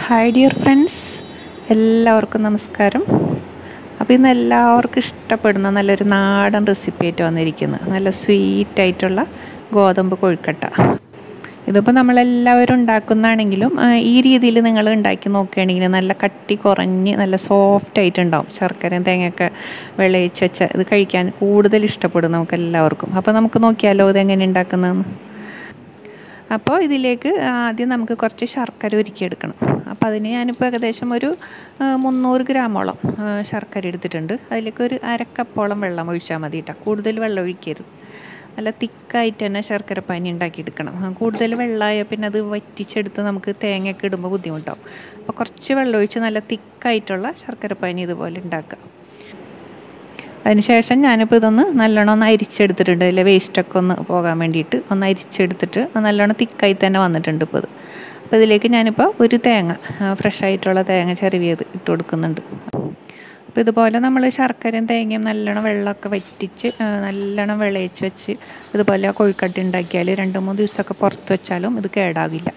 hi dear friends എല്ലാവർക്കും നമസ്കാരം അപ്പോൾ ഇന്ന് എല്ലാവർക്കും ഇഷ്ടപ്പെടുന്ന നല്ലൊരു നാടൻ റെസിപ്പി ആയിട്ട് വന്നിരിക്കുന്നത് നല്ല സ്വീറ്റ് ആയിട്ടുള്ള ഗോതമ്പ് കൊഴുക്കട്ട ഇതിപ്പോൾ നമ്മളെല്ലാവരും ഉണ്ടാക്കുന്നതാണെങ്കിലും ആ, ഈ രീതിയിൽ നിങ്ങൾ ഉണ്ടാക്കി നോക്കുകയാണെങ്കിൽ നല്ല കട്ടി കുറഞ്ഞ് നല്ല സോഫ്റ്റ് ആയിട്ടുണ്ടാവും ശർക്കരയും തേങ്ങയൊക്കെ വിളയിച്ച് വെച്ച ഇത് കഴിക്കാൻ കൂടുതൽ ഇഷ്ടപ്പെടും നമുക്ക് എല്ലാവർക്കും അപ്പോൾ നമുക്ക് നോക്കിയാലോ ഇതെങ്ങനെ ഉണ്ടാക്കുന്നതെന്ന് അപ്പോൾ ഇതിലേക്ക് ആദ്യം നമുക്ക് കുറച്ച് ശർക്കര ഉരുക്കിയെടുക്കണം അപ്പോൾ അതിന് ഞാനിപ്പോൾ ഏകദേശം ഒരു ആ, മുന്നൂറ് ഗ്രാമോളം ആ, ശർക്കര എടുത്തിട്ടുണ്ട് അതിലേക്ക് ഒരു അരക്കപ്പോളം വെള്ളം ഒഴിച്ചാൽ മതി കേട്ടോ കൂടുതൽ വെള്ളം ഒഴിക്കരുത് നല്ല തിക്കായിട്ട് തന്നെ ശർക്കര പാനി ഉണ്ടാക്കിയെടുക്കണം ആ, കൂടുതൽ വെള്ളമായാൽ പിന്നെ അത് വറ്റിച്ചെടുത്ത് നമുക്ക് തേങ്ങയൊക്കെ ഇടുമ്പോൾ ബുദ്ധിമുട്ടാവും അപ്പോൾ കുറച്ച് വെള്ളം ഒഴിച്ച് നല്ല തിക്കായിട്ടുള്ള ശർക്കര പാനി ഇതുപോലെ ഉണ്ടാക്കുക അതിനുശേഷം ഞാനിപ്പോൾ ഇതൊന്ന് നല്ലോണം ഒന്ന് അരിച്ചെടുത്തിട്ടുണ്ട് അതിലെ വേസ്റ്റൊക്കെ ഒന്ന് പോകാൻ വേണ്ടിയിട്ട് ഒന്ന് അരിച്ചെടുത്തിട്ട് നല്ലോണം തിക്കായി തന്നെ വന്നിട്ടുണ്ട് ഇപ്പോൾ ഇത് അപ്പോൾ ഇതിലേക്ക് ഞാനിപ്പോൾ ഒരു തേങ്ങ ഫ്രഷ് ആയിട്ടുള്ള തേങ്ങ ചെറിയത് ഇട്ട് കൊടുക്കുന്നുണ്ട് അപ്പോൾ ഇതുപോലെ നമ്മൾ ശർക്കരയും തേങ്ങയും നല്ലോണം വെള്ളമൊക്കെ വറ്റിച്ച് ആ, നല്ലോണം വിളയിച്ച് വെച്ച് ഇതുപോലെ കൊഴുക്കട്ട ഉണ്ടാക്കിയാൽ രണ്ട് മൂന്ന് ദിവസമൊക്കെ പുറത്ത് വെച്ചാലും ഇത് കേടാകില്ല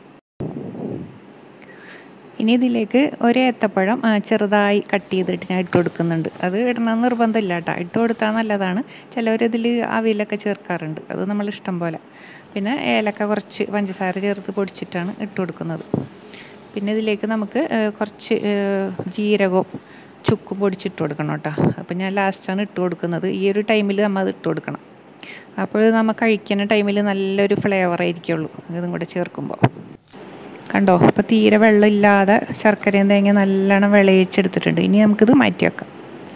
ഇനി ഇതിലേക്ക് ഒരു ഏത്തപ്പഴം ആ, ചെറുതായി കട്ട് ചെയ്തിട്ട് ഞാൻ ഇട്ട് കൊടുക്കുന്നുണ്ട് അത് ഇടണമെന്ന് നിർബന്ധമില്ല കേട്ടോ ഇട്ട് കൊടുത്താൽ നല്ലതാണ് ചിലവരിതിൽ അവിലൊക്കെ ചേർക്കാറുണ്ട് അത് നമ്മൾ ഇഷ്ടം പോലെ പിന്നെ ഏലക്ക കുറച്ച് പഞ്ചസാര ചേർത്ത് പൊടിച്ചിട്ടാണ് ഇട്ട് കൊടുക്കുന്നത് പിന്നെ ഇതിലേക്ക് നമുക്ക് ആ, കുറച്ച് ആ, ജീരകവും ചുക്കും പൊടിച്ചിട്ട് കൊടുക്കണം കേട്ടോ അപ്പം ഞാൻ ലാസ്റ്റാണ് ഇട്ട് കൊടുക്കുന്നത് ഈ ഒരു ടൈമിൽ നമ്മൾ അത് ഇട്ട് കൊടുക്കണം അപ്പോൾ നമ്മൾ കഴിക്കുന്ന ടൈമിൽ നല്ലൊരു ഫ്ലേവർ ആയിരിക്കുള്ളൂ ഇതും കൂടെ ചേർക്കുമ്പോൾ കണ്ടോ അപ്പോൾ തീരെ വെള്ളമില്ലാതെ ശർക്കരയും തേങ്ങ നല്ലോണം വിളയിച്ചെടുത്തിട്ടുണ്ട് ഇനി നമുക്കിത് മാറ്റി വെക്കാം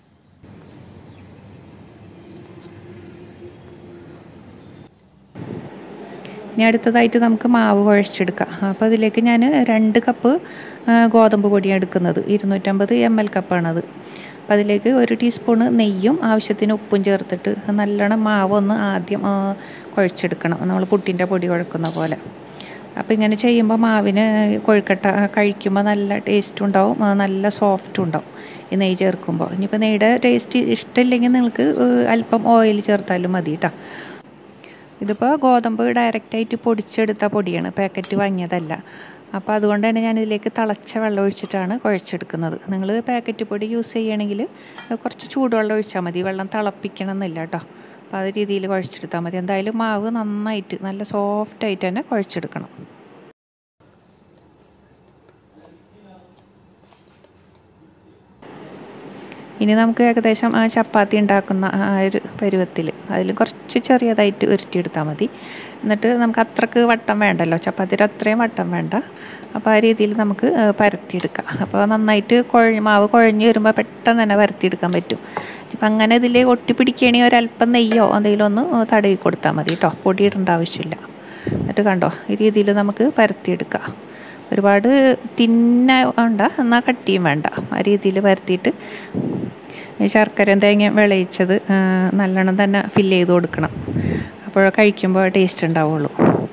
ഇനി അടുത്തതായിട്ട് നമുക്ക് മാവ് കുഴച്ചെടുക്കാം അപ്പോൾ അതിലേക്ക് ഞാൻ രണ്ട് കപ്പ് ആ, ഗോതമ്പ് പൊടിയാണ് എടുക്കുന്നത് ഇരുന്നൂറ്റമ്പത് എം എൽ കപ്പാണത് അപ്പോൾ അതിലേക്ക് ഒരു ടീസ്പൂണ് നെയ്യും ആവശ്യത്തിന് ഉപ്പും ചേർത്തിട്ട് നല്ലോണം മാവ് ഒന്ന് ആദ്യം ആ, കുഴച്ചെടുക്കണം നമ്മൾ പുട്ടിൻ്റെ പൊടി കുഴക്കുന്ന പോലെ അപ്പോൾ ഇങ്ങനെ ചെയ്യുമ്പോൾ മാവിന് കൊഴുക്കട്ട കഴിക്കുമ്പോൾ നല്ല ടേസ്റ്റും ഉണ്ടാവും ആ, നല്ല സോഫ്റ്റും ഉണ്ടാവും ഈ നെയ്യ് ചേർക്കുമ്പോൾ ഇനിയിപ്പോൾ നെയ്യുടെ ടേസ്റ്റ് ഇഷ്ടമില്ലെങ്കിൽ നിങ്ങൾക്ക് ഏഹ്, അല്പം ഓയിൽ ചേർത്താലും മതി കേട്ടോ ഇതിപ്പോൾ ഗോതമ്പ് ഡയറക്റ്റായിട്ട് പൊടിച്ചെടുത്ത പൊടിയാണ് പാക്കറ്റ് വാങ്ങിയതല്ല അപ്പോൾ അതുകൊണ്ട് തന്നെ ഞാൻ ഇതിലേക്ക് തിളച്ച വെള്ളം ഒഴിച്ചിട്ടാണ് കുഴച്ചെടുക്കുന്നത് നിങ്ങൾ പാക്കറ്റ് പൊടി യൂസ് ചെയ്യുകയാണെങ്കിൽ കുറച്ച് ചൂടുവെള്ളം ഒഴിച്ചാൽ മതി വെള്ളം തിളപ്പിക്കണം എന്നില്ല കേട്ടോ അപ്പോൾ ആ രീതിയിൽ കുഴച്ചെടുത്താൽ മതി എന്തായാലും മാവ് നന്നായിട്ട് നല്ല സോഫ്റ്റായിട്ട് തന്നെ കുഴച്ചെടുക്കണം ഇനി നമുക്ക് ഏകദേശം ആ ചപ്പാത്തി ഉണ്ടാക്കുന്ന ആ ഒരു പരുവത്തിൽ അതിൽ കുറച്ച് ചെറിയതായിട്ട് ഉരുട്ടിയെടുത്താൽ മതി എന്നിട്ട് നമുക്ക് അത്രക്ക് വട്ടം വേണ്ടല്ലോ ചപ്പാത്തിയുടെ അത്രയും വട്ടം വേണ്ട അപ്പോൾ ആ രീതിയിൽ നമുക്ക് ആ, പരത്തിയെടുക്കാം അപ്പോൾ നന്നായിട്ട് കുഴ മാവ് കുഴഞ്ഞ് വരുമ്പോൾ പെട്ടെന്ന് തന്നെ പരത്തിയെടുക്കാൻ പറ്റും ഇപ്പം അങ്ങനെ ഇതിൽ ഒട്ടിപ്പിടിക്കുകയാണെങ്കിൽ ഒരല്പം നെയ്യോ എന്തെങ്കിലും ഒന്ന് തടവി കൊടുത്താൽ മതി കേട്ടോ പൊടിയിടേണ്ട ആവശ്യമില്ല എന്നിട്ട് കണ്ടോ ഈ രീതിയിൽ നമുക്ക് പരത്തിയെടുക്കാം ഒരുപാട് തിന്ന വേണ്ട എന്നാൽ കട്ടിയും വേണ്ട ആ രീതിയിൽ പരത്തിയിട്ട് ഈ ശർക്കരയും തേങ്ങ വിളയിച്ചത് ആ, നല്ലോണം തന്നെ ഫില്ല് ചെയ്ത് കൊടുക്കണം അപ്പോൾ കഴിക്കുമ്പോൾ ടേസ്റ്റ് ഉണ്ടാവുള്ളൂ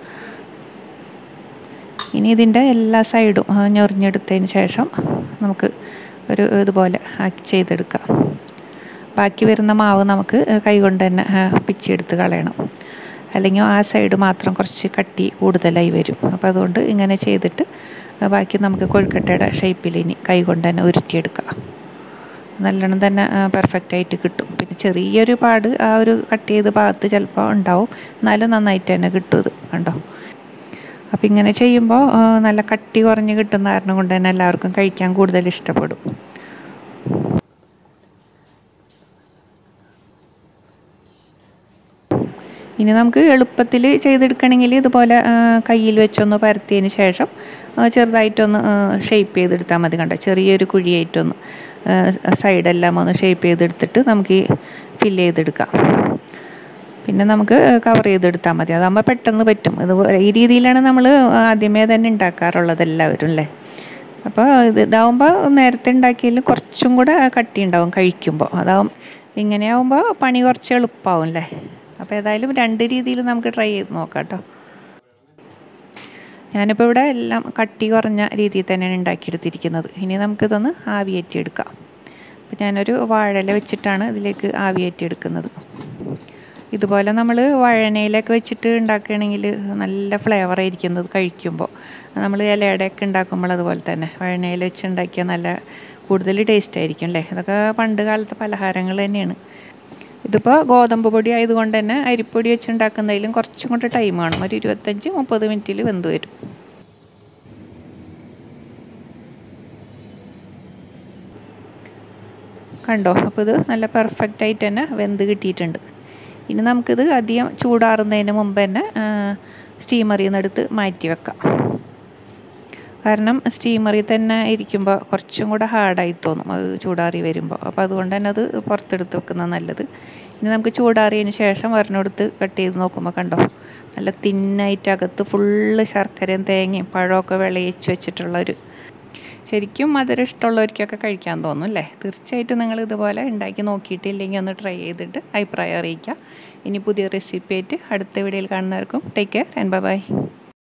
ഇനി ഇതിൻ്റെ എല്ലാ സൈഡും ആ, ഞൊറിഞ്ഞെടുത്തതിന് ശേഷം നമുക്ക് ഒരു ഇതുപോലെ ആക്കി ചെയ്തെടുക്കാം ബാക്കി വരുന്ന മാവ് നമുക്ക് കൈകൊണ്ട് തന്നെ ആ, പിച്ചിയെടുത്ത് കളയണം അല്ലെങ്കിൽ ആ സൈഡ് മാത്രം കുറച്ച് കട്ടി കൂടുതലായി വരും അപ്പോൾ അതുകൊണ്ട് ഇങ്ങനെ ചെയ്തിട്ട് ബാക്കി നമുക്ക് കൊഴുക്കട്ടയുടെ ഷേപ്പിൽ ഇനി കൈകൊണ്ട് തന്നെ ഉരുട്ടിയെടുക്കാം നല്ലോണം തന്നെ പെർഫെക്റ്റ് ആയിട്ട് കിട്ടും പിന്നെ ചെറിയൊരു പാട് ആ ഒരു കട്ട് ചെയ്ത ഭാഗത്ത് ചിലപ്പോൾ ഉണ്ടാവും എന്നാലും നന്നായിട്ട് തന്നെ കിട്ടും ഇത് കണ്ടോ അപ്പം ഇങ്ങനെ ചെയ്യുമ്പോൾ ആ, നല്ല കട്ടി കുറഞ്ഞ് കിട്ടുന്ന കാരണം കൊണ്ട് തന്നെ എല്ലാവർക്കും കഴിക്കാൻ കൂടുതൽ ഇഷ്ടപ്പെടും ഇനി നമുക്ക് എളുപ്പത്തിൽ ചെയ്തെടുക്കണമെങ്കിൽ ഇതുപോലെ ആ, കയ്യിൽ വെച്ചൊന്ന് പരത്തിയതിന് ശേഷം ആ, ചെറുതായിട്ടൊന്ന് ഷേപ്പ് ചെയ്തെടുത്താൽ മതി കണ്ടോ ചെറിയൊരു കുഴിയായിട്ടൊന്ന് ആ, സൈഡെല്ലാം ഒന്ന് ഷേപ്പ് ചെയ്തെടുത്തിട്ട് നമുക്ക് ഈ ഫില്ല് ചെയ്തെടുക്കാം പിന്നെ നമുക്ക് കവർ ചെയ്തെടുത്താൽ മതി അതാകുമ്പോൾ പെട്ടെന്ന് പറ്റും ഇതുപോലെ ഈ രീതിയിലാണ് നമ്മൾ ആദ്യമേ തന്നെ ഉണ്ടാക്കാറുള്ളത് എല്ലാവരും അല്ലേ അപ്പോൾ ഇത് ഇതാവുമ്പോൾ നേരത്തെ ഉണ്ടാക്കിയതിൽ കുറച്ചും കൂടെ കട്ടി ഉണ്ടാവും കഴിക്കുമ്പോൾ അതാവും ഇങ്ങനെയാവുമ്പോൾ പണി കുറച്ച് എളുപ്പമാവും അല്ലേ അപ്പോൾ ഏതായാലും രണ്ട് രീതിയിൽ നമുക്ക് ട്രൈ ചെയ്ത് നോക്കാം കേട്ടോ ഞാനിപ്പോൾ ഇവിടെ എല്ലാം കട്ടി കുറഞ്ഞ രീതിയിൽ തന്നെയാണ് ഉണ്ടാക്കിയെടുത്തിരിക്കുന്നത് ഇനി നമുക്കിതൊന്ന് ആവിയേറ്റിയെടുക്കാം അപ്പോൾ ഞാനൊരു വാഴല വെച്ചിട്ടാണ് ഇതിലേക്ക് ആവിയേറ്റിയെടുക്കുന്നത് ഇതുപോലെ നമ്മൾ വഴനയിലൊക്കെ വെച്ചിട്ട് ഉണ്ടാക്കുകയാണെങ്കിൽ നല്ല ഫ്ലേവർ ആയിരിക്കും ഇത് കഴിക്കുമ്പോൾ നമ്മൾ ഇലയുടെയൊക്കെ ഉണ്ടാക്കുമ്പോൾ അതുപോലെ തന്നെ വഴനയിൽ വെച്ച് ഉണ്ടാക്കിയാൽ നല്ല കൂടുതൽ ടേസ്റ്റ് ആയിരിക്കും അല്ലേ ഇതൊക്കെ പണ്ട് കാലത്തെ പലഹാരങ്ങൾ തന്നെയാണ് ഇതിപ്പോൾ ഗോതമ്പ് പൊടി ആയതുകൊണ്ട് തന്നെ അരിപ്പൊടി വെച്ച് ഉണ്ടാക്കുന്നതിലും കുറച്ചും കൂടെ ടൈം വേണം ഒരു ഇരുപത്തഞ്ച് മുപ്പത് മിനിറ്റിൽ വെന്ത് വരും കണ്ടോ അപ്പോൾ ഇത് നല്ല പെർഫെക്റ്റ് ആയിട്ട് തന്നെ വെന്ത് കിട്ടിയിട്ടുണ്ട് ഇനി നമുക്കിത് അധികം ചൂടാറുന്നതിന് മുമ്പ് തന്നെ സ്റ്റീമറിൽ നിന്ന് എടുത്ത് മാറ്റി വെക്കാം കാരണം സ്റ്റീമറിൽ തന്നെ ഇരിക്കുമ്പോൾ കുറച്ചും കൂടെ ഹാർഡായി തോന്നും അത് ചൂടാറി വരുമ്പോൾ അപ്പോൾ അതുകൊണ്ട് തന്നെ അത് പുറത്തെടുത്ത് വെക്കുന്നത് നല്ലത് ഇനി നമുക്ക് ചൂടാറിയതിന് ശേഷം ഒരെണ്ണെടുത്ത് കട്ട് ചെയ്ത് നോക്കുമ്പോൾ കണ്ടോ നല്ല തിന്നായിട്ട് അകത്ത് ഫുള്ള് ശർക്കരയും തേങ്ങയും പഴമൊക്കെ വിളയിച്ച് വെച്ചിട്ടുള്ള ഒരു ശരിക്കും മധുരം ഇഷ്ടമുള്ളവർക്കൊക്കെ കഴിക്കാൻ തോന്നും അല്ലേ തീർച്ചയായിട്ടും നിങ്ങൾ ഇതുപോലെ ഉണ്ടാക്കി നോക്കിയിട്ടില്ലെങ്കിൽ ഒന്ന് ട്രൈ ചെയ്തിട്ട് അഭിപ്രായം അറിയിക്കുക ഇനി പുതിയ റെസിപ്പി ആയിട്ട് അടുത്ത വീഡിയോയിൽ കാണുന്നവർക്കും ടേക്ക് കെയർ ആൻഡ് ബൈ